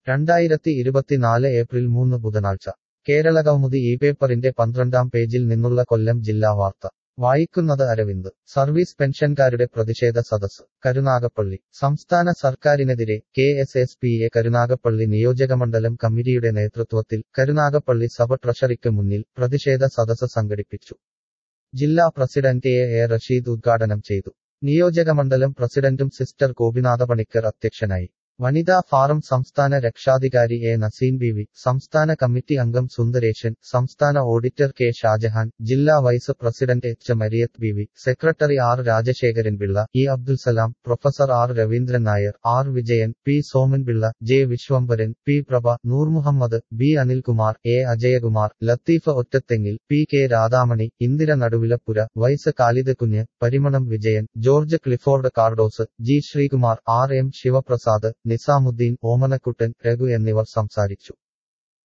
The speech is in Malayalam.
രണ്ടായിരത്തി ഇരുപത്തിനാല് ഏപ്രിൽ മൂന്ന് ബുധനാഴ്ച കേരളകൗമുദി ഈ പേപ്പറിന്റെ പന്ത്രണ്ടാം പേജിൽ നിന്നുള്ള കൊല്ലം ജില്ലാ വാർത്ത വായിക്കുന്നത് അരവിന്ദ് സർവീസ് പെൻഷൻകാരുടെ പ്രതിഷേധ സദസ് കരുനാഗപ്പള്ളി സംസ്ഥാന സർക്കാരിനെതിരെ K S S P A Karunagappally നിയോജകമണ്ഡലം കമ്മിറ്റിയുടെ നേതൃത്വത്തിൽ കരുനാഗപ്പള്ളി സഭ ട്രഷറിക്ക് മുന്നിൽ പ്രതിഷേധ സദസ് സംഘടിപ്പിച്ചു ജില്ലാ പ്രസിഡന്റ് എ എ റഷീദ് ഉദ്ഘാടനം ചെയ്തു നിയോജകമണ്ഡലം പ്രസിഡന്റും സിസ്റ്റർ ഗോപിനാഥ പണിക്കർ അധ്യക്ഷനായി വനിതാ ഫാറം സംസ്ഥാന രക്ഷാധികാരി എ നസീം ബിവി സംസ്ഥാന കമ്മിറ്റി അംഗം സുന്ദരേശൻ സംസ്ഥാന ഓഡിറ്റർ കെ ഷാജഹാൻ ജില്ലാ vice president H Mariyath Beevi secretary R Rajasekharan Pillai E Abdul Salam professor R Raveendran Nair R Vijayan P Soman Pillai J Viswambharan P Prabha Noor Muhammad B Anilkumar A Ajayakumar Latheef Ottathengil P K Radhamani Indira Naduvilappura vice Khalid Kunju Parimanam Vijayan George Clifford Cardoz G Sreekumar R M Sivaprasad Nizamuddin Omanakuttan Raghu എന്നിവർ സംസാരിച്ചു